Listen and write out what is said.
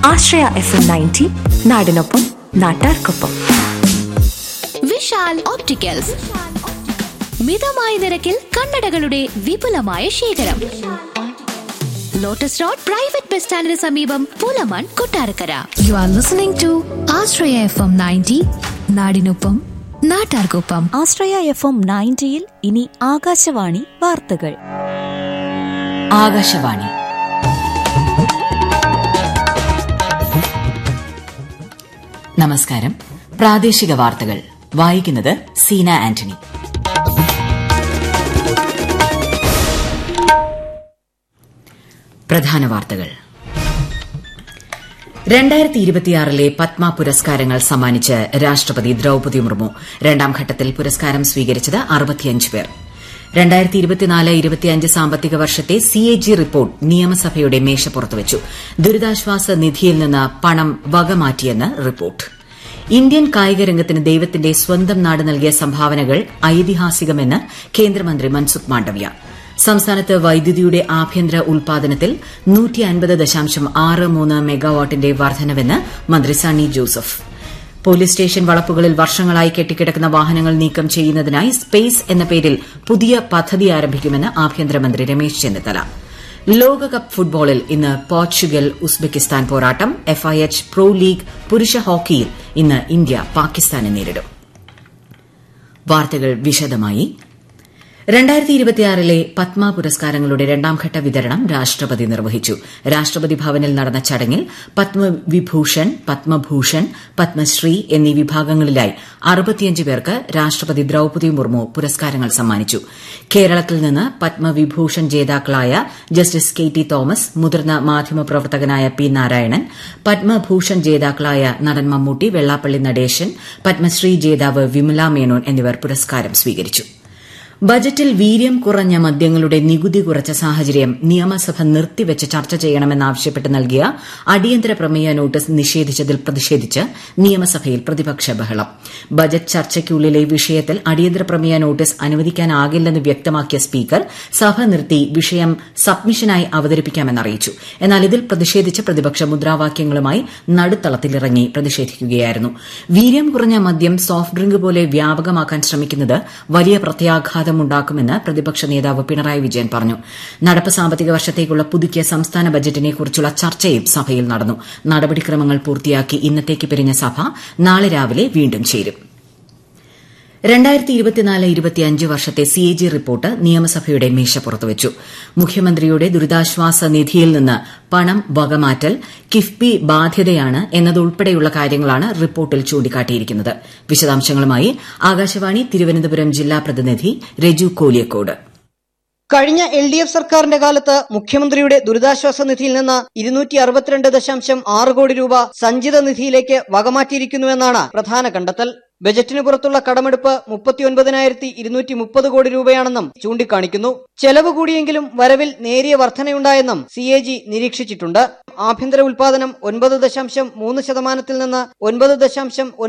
ആശ്രയ F M ninety നാടിനൊപ്പം നാട്ടാർക്കൊപ്പം Vishal opticals മിതമായ നിരക്കിൽ കണ്ണടകളുടെ വിപുലമായ ശേഖരം ലോട്ടസ് റോഡ് പ്രൈവറ്റ് ബസ് സ്റ്റാൻഡിന് സമീപം Pulamon Kottarakkara you are listening to Ashraya F M ninety നാടിനൊപ്പം നാട്ടാർക്കൊപ്പം ആശ്രയ എഫ് എം നയൻറ്റിയിൽ ഇനി ആകാശവാണി വാർത്തകൾ ആകാശവാണി നമസ്കാരം പ്രാദേശിക വാർത്തകൾ വായിക്കുന്നത് സീന ആന്റണി പ്രധാന വാർത്തകൾ രണ്ടായിരത്തി ഇരുപത്തിയാറിലെ പത്മ പുരസ്കാരങ്ങൾ സമ്മാനിച്ച് രാഷ്ട്രപതി ദ്രൌപതി മുർമു രണ്ടാം ഘട്ടത്തിൽ പുരസ്കാരം സ്വീകരിച്ചത് അറുപത്തിയഞ്ച് പേർ രണ്ടായിരത്തി ഇരുപത്തിനാല് ഇരുപത്തിയഞ്ച് സാമ്പത്തിക വർഷത്തെ സി എ ജി റിപ്പോർട്ട് നിയമസഭയുടെ മേശപ്പുറത്ത് വെച്ചു ദുരിതാശ്വാസ നിധിയിൽ നിന്ന് പണം വകമാറ്റിയെന്ന് റിപ്പോർട്ട് ഇന്ത്യൻ കായിക രംഗത്തിന് ദൈവത്തിന്റെ സ്വന്തം നാട് നൽകിയ സംഭാവനകൾ ഐതിഹാസികമെന്ന് കേന്ദ്രമന്ത്രി മൻസുഖ് മാണ്ഡവ്യ സംസ്ഥാനത്ത് വൈദ്യുതിയുടെ ആഭ്യന്തര ഉൽപാദനത്തിൽ മെഗാവാട്ടിന്റെ വർധനവെന്ന് മന്ത്രി സണ്ണി ജോസഫ് പോലീസ് സ്റ്റേഷൻ വളപ്പുകളിൽ വർഷങ്ങളായി കെട്ടിക്കിടക്കുന്ന വാഹനങ്ങൾ നീക്കം ചെയ്യുന്നതിനായി സ്പേസ് എന്ന പേരിൽ പുതിയ പദ്ധതി ആരംഭിക്കുമെന്ന് ആഭ്യന്തരമന്ത്രി രമേശ് ചെന്നിത്തല ലോകകപ്പ് ഫുട്ബോളിൽ ഇന്ന് പോർച്ചുഗൽ ഉസ്ബെക്കിസ്ഥാൻ പോരാട്ടം എഫ്ഐഎച്ച് പ്രോ ലീഗ് പുരുഷ ഹോക്കിയിൽ ഇന്ന് ഇന്ത്യ പാകിസ്ഥാനെ നേരിടും വാർത്തകൾ വിശദമായി രണ്ടായിരത്തി ഇരുപത്തിയാറിലെ പത്മ പുരസ്കാരങ്ങളുടെ രണ്ടാംഘട്ട വിതരണം രാഷ്ട്രപതി നിർവഹിച്ചു രാഷ്ട്രപതി ഭവനിൽ നടന്ന ചടങ്ങിൽ പത്മവിഭൂഷൺ പത്മഭൂഷൺ പത്മശ്രീ എന്നീ വിഭാഗങ്ങളിലായി അറുപത്തിയഞ്ച് പേർക്ക് രാഷ്ട്രപതി ദ്രൌപതി മുർമു പുരസ്കാരങ്ങൾ സമ്മാനിച്ചു കേരളത്തിൽ നിന്ന് പത്മവിഭൂഷൺ ജേതാക്കളായ ജസ്റ്റിസ് കെ ടി തോമസ് മുതിർന്ന മാധ്യമപ്രവർത്തകനായ പി നാരായണൻ പത്മഭൂഷൺ ജേതാക്കളായ നടൻ മമ്മൂട്ടി വെള്ളാപ്പള്ളി നടേശൻ പത്മശ്രീ ജേതാവ് വിമല മേനോൻ എന്നിവർ പുരസ്കാരം സ്വീകരിച്ചു ബജറ്റിൽ വീര്യം കുറഞ്ഞ മദ്യങ്ങളുടെ നികുതി കുറച്ച സാഹചര്യം നിയമസഭ നിർത്തിവച്ച് ചർച്ച ചെയ്യണമെന്നാവശ്യപ്പെട്ട് നൽകിയ അടിയന്തര പ്രമേയ നോട്ടീസ് നിഷേധിച്ചതിൽ പ്രതിഷേധിച്ച് നിയമസഭയിൽ പ്രതിപക്ഷ ബഹളം ബജറ്റ് ചർച്ചയ്ക്കുള്ളിലെ വിഷയത്തിൽ അടിയന്തര പ്രമേയ നോട്ടീസ് അനുവദിക്കാനാകില്ലെന്ന് വ്യക്തമാക്കിയ സ്പീക്കർ സഭ നിർത്തി വിഷയം സബ്മിഷനായി അവതരിപ്പിക്കാമെന്നറിയിച്ചു എന്നാൽ ഇതിൽ പ്രതിഷേധിച്ച് പ്രതിപക്ഷ മുദ്രാവാക്യങ്ങളുമായി നടുത്തളത്തിലിറങ്ങി പ്രതിഷേധിക്കുകയായിരുന്നു വീര്യം കുറഞ്ഞ മദ്യം സോഫ്റ്റ് ഡ്രിങ്ക് പോലെ വ്യാപകമാക്കാൻ ശ്രമിക്കുന്നത് വലിയ പ്രത്യാഘാതം ഉണ്ടാക്കുമെന്ന് പ്രതിപക്ഷ നേതാവ് പിണറായി വിജയൻ പറഞ്ഞു നടപ്പ് സാമ്പത്തിക വർഷത്തേക്കുള്ള പുതുക്കിയ സംസ്ഥാന ബജറ്റിനെക്കുറിച്ചുള്ള ചർച്ചയും സഭയിൽ നടന്നു നടപടിക്രമങ്ങൾ പൂർത്തിയാക്കി ഇന്നത്തേക്ക് പിരിഞ്ഞ സഭ നാളെ രാവിലെ വീണ്ടും ചേരും രണ്ടായിരത്തി ഇരുപത്തിനാല് ഇരുപത്തിയഞ്ച് വർഷത്തെ സി എ ജി റിപ്പോർട്ട് നിയമസഭയുടെ മേശപ്പുറത്ത് വെച്ചു മുഖ്യമന്ത്രിയുടെ ദുരിതാശ്വാസ നിധിയിൽ നിന്ന് പണം വകമാറ്റൽ കിഫ്ബി ബാധ്യതയാണ് എന്നതുൾപ്പെടെയുള്ള കാര്യങ്ങളാണ് റിപ്പോർട്ടിൽ ചൂണ്ടിക്കാട്ടിയിരിക്കുന്നത് വിശദാംശങ്ങളുമായി ആകാശവാണി തിരുവനന്തപുരം ജില്ലാ പ്രതിനിധി രജു കോലിയക്കോട് കഴിഞ്ഞ എൽ ഡി എഫ് സർക്കാരിന്റെ കാലത്ത് മുഖ്യമന്ത്രിയുടെ ദുരിതാശ്വാസ നിധിയിൽ നിന്ന് ഇരുന്നൂറ്റി അറുപത്തിരണ്ട് ദശാംശം ആറ് കോടി രൂപ സഞ്ചിത നിധിയിലേക്ക് വകമാറ്റിയിരിക്കുന്നുവെന്നാണ് പ്രധാന കണ്ടെത്തൽ ബജറ്റിന് പുറത്തുള്ള കടമെടുപ്പ് മുപ്പത്തിയൊൻപതിനായിരത്തി ഇരുന്നൂറ്റി മുപ്പത് കോടി രൂപയാണെന്നും ചൂണ്ടിക്കാണിക്കുന്നു ചെലവ് കൂടിയെങ്കിലും വരവിൽ നേരിയ വർധനയുണ്ടായെന്നും സി എ ജി നിരീക്ഷിച്ചിട്ടുണ്ട് ആഭ്യന്തര ഉൽപാദനം ഒൻപത് ദശാംശം മൂന്ന് ശതമാനത്തിൽ നിന്ന് ഒൻപത് ദശാംശം